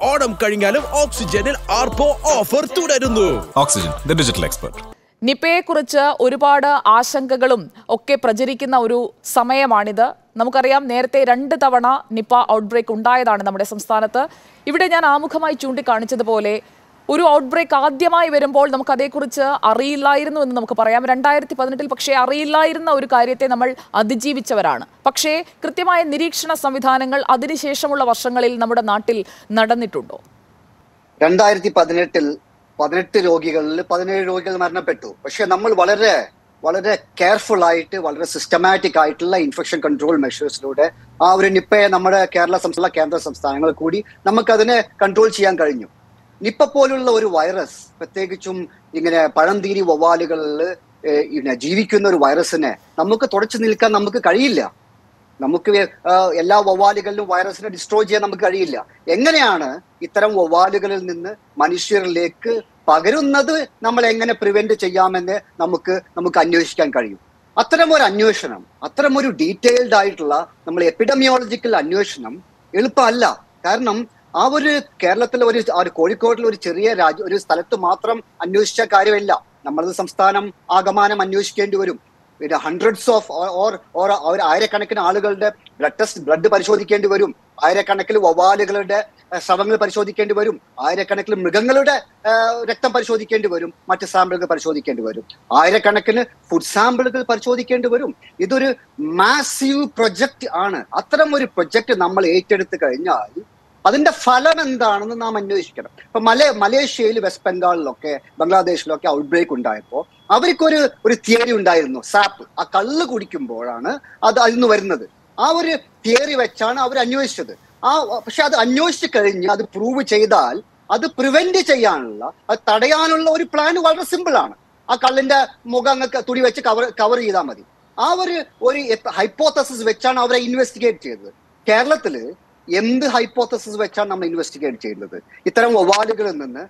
ഓണം കഴിഞ്ഞാലും ഓക്സിജനിൽ ആർപ്പോ ഓഫർ തുടരുന്നു ഓക്സിജൻ ദ ഡിജിറ്റൽ എക്സ്പെർട്ട് നിപ്പയെക്കുറിച്ച് ഒരുപാട് ആശങ്കകളും ഒക്കെ പ്രചരിക്കുന്ന ഒരു സമയമാണിത് നമുക്കറിയാം നേരത്തെ രണ്ട് തവണ നിപ്പ ഔട്ട്ബ്രേക്ക് ഉണ്ടായതാണ് നമ്മുടെ സംസ്ഥാനത്ത് ഇവിടെ ഞാൻ ആമുഖമായി ചൂണ്ടിക്കാണിച്ചതുപോലെ ഒരു ഔട്ട്ബ്രേക്ക് ആദ്യമായി വരുമ്പോൾ നമുക്ക് അതേക്കുറിച്ച് അറിയില്ലായിരുന്നു എന്ന് നമുക്ക് പറയാം രണ്ടായിരത്തി പതിനെട്ടിൽ പക്ഷേ അറിയില്ലായിരുന്ന ഒരു കാര്യത്തെ നമ്മൾ അതിജീവിച്ചവരാണ് പക്ഷേ കൃത്യമായ നിരീക്ഷണ സംവിധാനങ്ങൾ അതിനുശേഷമുള്ള വർഷങ്ങളിൽ നമ്മുടെ നാട്ടിൽ നടന്നിട്ടുണ്ടോ രണ്ടായിരത്തി പതിനെട്ടിൽ പതിനെട്ട് രോഗികളിൽ പതിനേഴ് രോഗികൾ മരണപ്പെട്ടു പക്ഷെ നമ്മൾ വളരെ വളരെ കെയർഫുൾ ആയിട്ട് വളരെ സിസ്റ്റമാറ്റിക് ആയിട്ടുള്ള ഇൻഫെക്ഷൻ കൺട്രോൾ മെഷേഴ്സിലൂടെ ആ ഒരു നിപ്പയെ നമ്മുടെ കേരള സംസ്ഥാന കേന്ദ്ര സംസ്ഥാനങ്ങൾ കൂടി നമുക്കതിനെ കൺട്രോൾ ചെയ്യാൻ കഴിഞ്ഞു നിപ്പ പോലുള്ള ഒരു വൈറസ് പ്രത്യേകിച്ചും ഇങ്ങനെ പഴംതീരി വവ്വാലുകളിൽ ഏഹ്, ഇങ്ങനെ ജീവിക്കുന്ന ഒരു വൈറസിനെ നമുക്ക് തുടച്ചു നിൽക്കാൻ നമുക്ക് കഴിയില്ല നമുക്ക് ആ, എല്ലാ വവ്വാലുകളിലും വൈറസിനെ ഡിസ്ട്രോയ് ചെയ്യാൻ നമുക്ക് കഴിയില്ല എങ്ങനെയാണ് ഇത്തരം വവ്വാലുകളിൽ നിന്ന് മനുഷ്യരിലേക്ക് പകരുന്നത് നമ്മൾ എങ്ങനെ പ്രിവെന്റ് ചെയ്യാമെന്ന് നമുക്ക് നമുക്ക് അന്വേഷിക്കാൻ കഴിയും അത്തരം ഒരു അന്വേഷണം അത്തരം ഒരു ഡീറ്റെയിൽഡ് ആയിട്ടുള്ള നമ്മൾ എപ്പിഡമിയോളജിക്കൽ അന്വേഷണം എളുപ്പമല്ല കാരണം ആ ഒരു കേരളത്തിലെ ഒരു ആ ഒരു കോഴിക്കോട്ടിലെ ഒരു ചെറിയ രാജ്യ ഒരു സ്ഥലത്ത് മാത്രം അന്വേഷിച്ച കാര്യമില്ല നമ്മളത് സംസ്ഥാനം ആകമാനം അന്വേഷിക്കേണ്ടി വരും പിന്നെ ഹൺഡ്രഡ്സ് ഓഫ് ഓർ ഓർ ഒരു ആയിരക്കണക്കിന് ആളുകളുടെ ബ്ലഡ് ടെസ്റ്റ് ബ്ലഡ് പരിശോധിക്കേണ്ടി വരും ആയിരക്കണക്കിന് വവ്വാലുകളുടെ ഏഹ്, ശവങ്ങൾ പരിശോധിക്കേണ്ടി വരും ആയിരക്കണക്കിന് മൃഗങ്ങളുടെ ഏഹ്, രക്തം പരിശോധിക്കേണ്ടി വരും മറ്റ് സാമ്പിളുകൾ പരിശോധിക്കേണ്ടി വരും ആയിരക്കണക്കിന് ഫുഡ് സാമ്പിളുകൾ പരിശോധിക്കേണ്ടി വരും ഇതൊരു മാസീവ് പ്രൊജക്ട് ആണ് അത്തരം ഒരു പ്രൊജക്ട് നമ്മൾ ഏറ്റെടുത്ത് കഴിഞ്ഞാൽ അതിന്റെ ഫലം എന്താണെന്ന് നാം അന്വേഷിക്കണം ഇപ്പൊ മല മലേഷ്യയിൽ വെസ്റ്റ് ബംഗാളിലൊക്കെ ബംഗ്ലാദേശിലൊക്കെ ഔട്ട്ബ്രേക്ക് ഉണ്ടായപ്പോൾ അവർക്കൊരു ഒരു തിയറി ഉണ്ടായിരുന്നു സാപ്പ് ആ കള്ള് കുടിക്കുമ്പോഴാണ് അത് അതിൽ നിന്ന് വരുന്നത് ആ ഒരു തിയറി വെച്ചാണ് അവർ അന്വേഷിച്ചത് ആ പക്ഷെ അത് അന്വേഷിച്ച് കഴിഞ്ഞ് അത് പ്രൂവ് ചെയ്താൽ അത് പ്രിവെന്റ് ചെയ്യാനുള്ള അത് തടയാനുള്ള ഒരു പ്ലാൻ വളരെ സിമ്പിൾ ആണ് ആ കള്ളിന്റെ മുഖം അങ്ങ് തുണി വെച്ച് കവർ കവർ ചെയ്താൽ മതി ആ ഒരു ഒരു ഹൈപ്പോത്തസിസ് വെച്ചാണ് അവരെ ഇൻവെസ്റ്റിഗേറ്റ് ചെയ്തത് കേരളത്തില് എന്ത് ഹൈപ്പോത്തസിസ് വെച്ചാണ് നമ്മൾ ഇൻവെസ്റ്റിഗേറ്റ് ചെയ്യുന്നത് ഇത്തരം വവ്വാലുകളിൽ നിന്ന്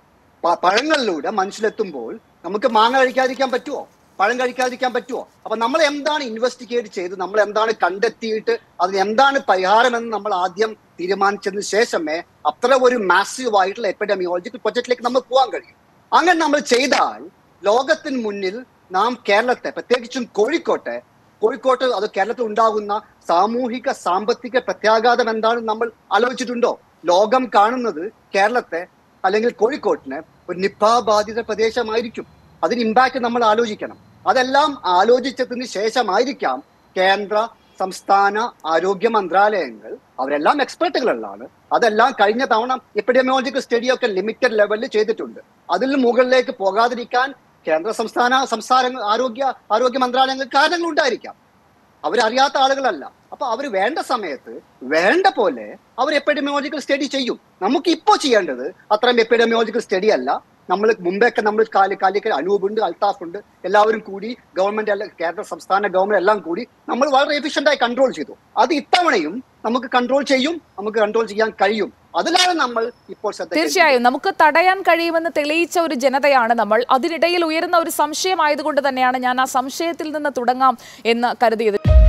പ- പഴങ്ങളിലൂടെ മനുഷ്യരെത്തുമ്പോൾ നമുക്ക് മാങ്ങ കഴിക്കാതിരിക്കാൻ പറ്റുമോ പഴം കഴിക്കാതിരിക്കാൻ പറ്റുമോ അപ്പൊ നമ്മൾ എന്താണ് ഇൻവെസ്റ്റിഗേറ്റ് ചെയ്ത് നമ്മൾ എന്താണ് കണ്ടെത്തിയിട്ട് അതിന് എന്താണ് പരിഹാരമെന്ന് നമ്മൾ ആദ്യം തീരുമാനിച്ചതിന് ശേഷമേ അത്ര ഒരു മാസീവ് ആയിട്ടുള്ള എപ്പിഡമിയോളജിക്കൽ പ്രൊജക്റ്റിലേക്ക് നമ്മൾ പോകാൻ കഴിയും അങ്ങനെ നമ്മൾ ചെയ്താൽ ലോകത്തിന് മുന്നിൽ നാം കേരളത്തെ പ്രത്യേകിച്ചും കോഴിക്കോട്ടെ കോഴിക്കോട്ട് അത് കേരളത്തിൽ ഉണ്ടാകുന്ന സാമൂഹിക സാമ്പത്തിക പ്രത്യാഘാതം എന്താണെന്ന് നമ്മൾ ആലോചിച്ചിട്ടുണ്ടോ ലോകം കാണുന്നത് കേരളത്തെ അല്ലെങ്കിൽ കോഴിക്കോട്ടിനെ ഒരു നിപ്പ ബാധിത പ്രദേശമായിരിക്കും അതിന് ഇമ്പാക്ട് നമ്മൾ ആലോചിക്കണം അതെല്ലാം ആലോചിച്ചതിന് ശേഷമായിരിക്കാം കേന്ദ്ര സംസ്ഥാന ആരോഗ്യ മന്ത്രാലയങ്ങൾ അവരെല്ലാം എക്സ്പെർട്ടുകളാണ് അതെല്ലാം കഴിഞ്ഞ തവണ എപ്പിഡമിയോളജിക്കൽ സ്റ്റഡിയൊക്കെ ലിമിറ്റഡ് ലെവലിൽ ചെയ്തിട്ടുണ്ട് അതിൽ മുകളിലേക്ക് പോകാതിരിക്കാൻ കേന്ദ്ര സംസ്ഥാന സംസ്ഥാന ആരോഗ്യ ആരോഗ്യ മന്ത്രാലയങ്ങൾക്ക് കാരണങ്ങൾ ഉണ്ടായിരിക്കാം അവരറിയാത്ത ആളുകളല്ല അപ്പൊ അവർ വേണ്ട സമയത്ത് വേണ്ട പോലെ അവർ എപ്പിഡമിയോളജിക്കൽ സ്റ്റഡി ചെയ്യും നമുക്ക് ഇപ്പോൾ ചെയ്യേണ്ടത് അത്രയും എപ്പിഡമിയോളജിക്കൽ സ്റ്റഡി അല്ല നമ്മൾ മുമ്പൊക്കെ നമ്മൾ കാലി കാലിക്കൽ അനൂപുണ്ട് അൽത്താഫ് ഉണ്ട് എല്ലാവരും കൂടി ഗവൺമെന്റ് അല്ല കേരള സംസ്ഥാന ഗവൺമെന്റ് എല്ലാം കൂടി നമ്മൾ വളരെ എഫിഷ്യന്റ് ആയി കൺട്രോൾ ചെയ്തു അത് ഇത്തവണയും നമുക്ക് കൺട്രോൾ ചെയ്യും നമുക്ക് കൺട്രോൾ ചെയ്യാൻ കഴിയും അതിലാണ് നമ്മൾ ഇപ്പോൾ ശ്രദ്ധ തീർച്ചയായും നമുക്ക് തടയാൻ കഴിയുമെന്ന് തെളിയിച്ച ഒരു ജനതയാണ് നമ്മൾ അതിനിടയിൽ ഉയരുന്ന ഒരു സംശയമായതുകൊണ്ട് തന്നെയാണ് ഞാൻ ആ സംശയത്തിൽ നിന്ന് തുടങ്ങാം എന്ന് കരുതിയത്